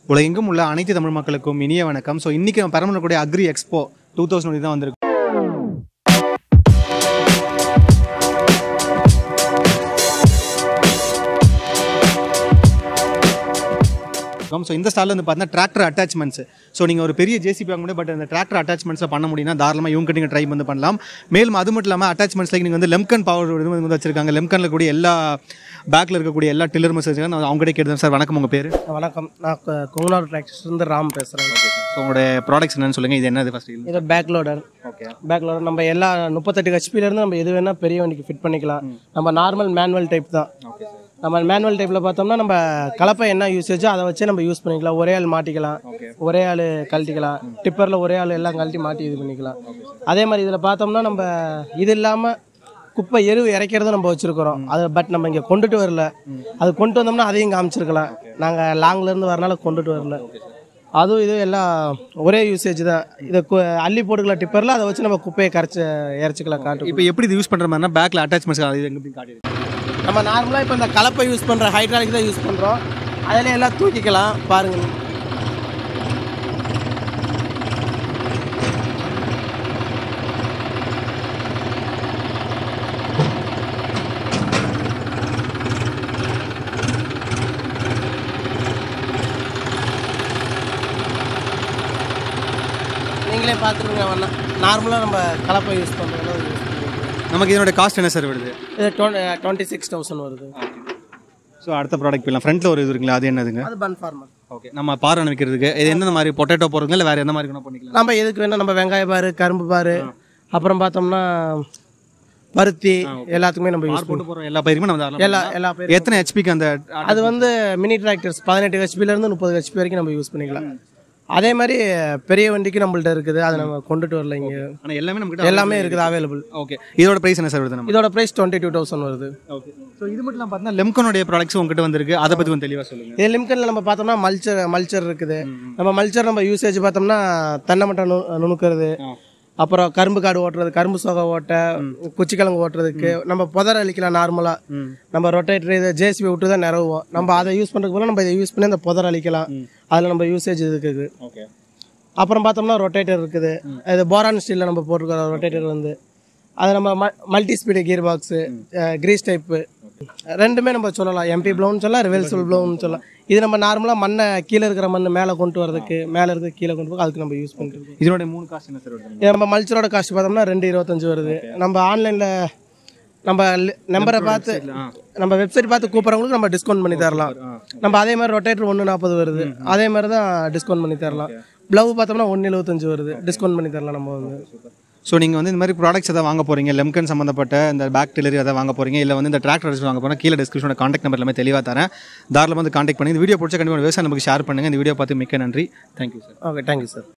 உலகெங்கும் உள்ள அனைத்து தமிழ் மக்களுக்கும் இனிய வணக்கம் ஸோ இன்றைக்கி நம்ம Perambalur agri expo two thousand தான் வந்திருக்கு ஸோ இந்த ஸ்டாலில் வந்து பார்த்தீங்கன்னா டிராக்டர் அட்டாச்மெண்ட்ஸ் ஸோ நீங்கள் ஒரு பெரிய ஜேசிபி வாங்க முடியும் பட் அந்த டிராக்டர் அட்டாச்மெண்ட்ஸை பண்ண முடியும்னா தாராளமாக இவங்க நீங்கள் ட்ரை வந்து பண்ணலாம் மேலும் அது மட்டும் இல்லாமல் அட்டாச்மெண்ட்ஸ்ல நீங்கள் வந்து லெம்கன் பவர் இது வந்து வச்சிருக்காங்க லெம்கனில் கூடிய எல்லா பேக்கில் இருக்கக்கூடிய எல்லா டில்லர் மஸ் வச்சிருக்காங்க நான் அவங்ககிட்ட கேட்டேன் சார் வணக்கம் உங்கள் பேர் வணக்கம் நான் கொ- கொங்குநாடு டிராக்டர்ஸ்லேருந்து ராம் பேசுகிறேன் ஸோ உங்களுடைய ப்ராடக்ட்ஸ் என்னன்னு சொல்லுங்கள் இது என்னது ஃபஸ்ட் இது back loader okay back loader நம்ம எல்லா முப்பத்தெட்டு ஹெச்பிலேருந்து நம்ம எது வேணால் பெரிய வண்டிக்கு ஃபிட் பண்ணிக்கலாம் நம்ம நார்மல் மேனுவல் டைப் தான் ஓகே சார் நம்ம மேனுவல் டைப்பில் பார்த்தோம்னா நம்ம கலப்பை என்ன யூசேஜோ அதை வச்சு நம்ம யூஸ் பண்ணிக்கலாம் ஒரே ஆள் மாட்டிக்கலாம் ஒரே ஆள் கழட்டிக்கலாம் டிப்பரில் ஒரே ஆள் எல்லாம் கழட்டி மாட்டி இது பண்ணிக்கலாம் அதே மாதிரி இதில் பார்த்தோம்னா நம்ம இது இல்லாமல் குப்பை எரு இறைக்கிறதும் நம்ம வச்சுருக்கிறோம் அது பட் நம்ம இங்கே கொண்டுட்டு வரல அது கொண்டு வந்தோம்னா அதையும் காமிச்சிருக்கலாம் நாங்கள் லாங்லேருந்து வரனால கொண்டுட்டு வரல அதுவும் இது எல்லாம் ஒரே யூசேஜ் தான் இதை கு- அள்ளி போட்டுக்கலாம் டிப்பரில் அதை வச்சு நம்ம குப்பையை கரைச்சி இறச்சிக்கலாம் காட்டு இப்போ எப்படி இது யூஸ் பண்ணுற மாதிரினா பேக்கில் அட்டாச்மெண்ட்ஸ் அது எங்கே போய் காட்டியிருக்கு நம்ம நார்மலாக இப்போ இந்த கலப்பை யூஸ் பண்ணுற ஹைட்ராலிக் தான் யூஸ் பண்ணுறோம் அதில் எல்லாம் தூக்கிக்கலாம் பாருங்க நீங்களே பார்த்துருங்க வேணா நார்மலாக நம்ம கலப்பை யூஸ் பண்ணுறோம் நமக்கு இதனோட காஸ்ட் என்ன சார் வருது இது டுவெண்ட்டி சிக்ஸ் தௌசண்ட் வருது ஸோ அடுத்த ப்ராடக்ட் போயிடலாம் ஃப்ரண்ட்டில் ஒரு இது இருக்குங்களா அது என்னதுங்க அது பன் ஃபார்மர் ஓகே நம்ம பார் அனுப்பிக்கிறதுக்கு இது எந்த மாதிரி பொட்டேட்டோ போடுறதுங்க இல்லை வேறு எந்த மாதிரி வேணால் பண்ணிக்கலாம் நம்ம எதுக்கு வேணால் நம்ம வெங்காய பாரு கரும்பு பாரு அப்புறம் பார்த்தோம்னா பருத்தி எல்லாத்துக்குமே நம்ம யூஸ் பார் போட்டு போகிற எல்லா பயிருமே நம்ம தாராளமா எல்லா எல்லா பேரும் எத்தனை ஹெச்பிக்கு அந்த அது வந்து மினி டிராக்டர்ஸ் பதினெட்டு ஹெச்பிலேருந்து முப்பது ஹெச்பி வரைக்கும் நம்ம யூஸ் பண்ணிக்கலாம் அதே மாதிரி பெரிய வண்டிக்கு நம்மள்ட்ட இருக்குது அதை நம்ம கொண்டுட்டு வரல இங்கே ஆனால் எல்லாமே நம்ம எல்லாமே இருக்குது அவைலபிள் ஓகே இதோட ப்ரைஸ் என்ன சார் வருது நம்ம இதோட ப்ரைஸ் டுவெண்ட்டி டூ தௌசண்ட் வருது ஓகே ஸோ இது மட்டும் இல்லாமல் பார்த்தீங்கன்னா லெம்கனுடைய ப்ராடக்ட்ஸ் உங்ககிட்ட வந்திருக்கு அதை பற்றி கொஞ்சம் தெளிவாக சொல்லுங்கள் இது லிம்கனில் நம்ம பார்த்தோம்னா மல்ச்சர் மல்ச்சர் இருக்குது நம்ம மல்ச்சர் நம்ம யூசேஜ் பார்த்தோம்னா தென்னை மட்டை நு நுணுக்கிறது அப்புறம் கரும்பு காடு ஓட்டுறது கரும்பு சோகை ஓட்ட குச்சிக்கிழங்கு ஓட்டுறதுக்கு நம்ம புதர் அழிக்கலாம் நார்மலாக நம்ம ரொட்டேட்டர் இதை ஜேசிபி விட்டு தான் நிறவுவோம் நம்ம அதை யூஸ் பண்ணுறதுக்கு போல நம்ம இதை யூஸ் பண்ணி அந்த புதர் அழிக்கலாம் அதில் நம்ம யூசேஜ் இருக்குது ஓகே அப்புறம் பார்த்தோம்னா ரொட்டேட்டர் இருக்குது இது போரான் ஸ்டீலில் நம்ம போட்டிருக்கிற ரொட்டேட்டர் வந்து அது நம்ம multi speed gear box grease type ரெண்டுமே நம்ம சொல்லலாம் எம்பி ப்ளவுன்னு சொல்லலாம் ரிவெல்சல் ப்ளவுன்னு சொல்லலாம் இது நம்ம நார்மலாக மண்ணை கீழே இருக்கிற மண் மேலே கொண்டு வரதுக்கு மேலே இருக்கிற கீழே கொண்டு போக அதுக்கு நம்ம யூஸ் பண்ணிட்டு இதனோட மூணு காஸ்ட் என்ன சார் வருது இது நம்ம மல்ச்சரோட காஸ்ட் பார்த்தோம்னா ரெண்டு இருபத்தஞ்சு வருது நம்ம ஆன்லைனில் நம்ம நம்பரை பார்த்து நம்ம வெப்சைட் பார்த்து கூப்பிட்றவங்களுக்கு நம்ம டிஸ்கவுண்ட் பண்ணி தரலாம் நம்ம அதே மாதிரி ரொட்டேட்டர் ஒன்று நாற்பது வருது அதே மாதிரி தான் டிஸ்கவுண்ட் பண்ணி தரலாம் ப்ளவு பார்த்தோம்னா ஒன்று எழுபத்தஞ்சு வருது டிஸ்கவுண்ட் பண்ணி தரலாம் நம்ம வந்து ஸோ நீங்கள் வந்து இந்த மாதிரி ப்ராடக்ட்ஸ் எதாவது வாங்க போகிறீங்க லெம்கன் சம்மந்தப்பட்ட இந்த பேக் டெலிவரி எதாவது வாங்க போகிறீங்க இல்லை வந்து இந்த டிராக்டர் வாங்க போனால் கீழே டிஸ்கிரிப்ஷனோட காண்டாக்ட் நம்பர் எல்லாமே தெளிவாக தரேன் தாராளமாக வந்து காண்டாக்ட் பண்ணி இந்த வீடியோ பிடிச்ச கண்டிப்பாக விவசாயம் நமக்கு ஷேர் பண்ணுங்கள் இந்த வீடியோ பார்த்து மிக்க நன்றி thank you sir okay thank you sir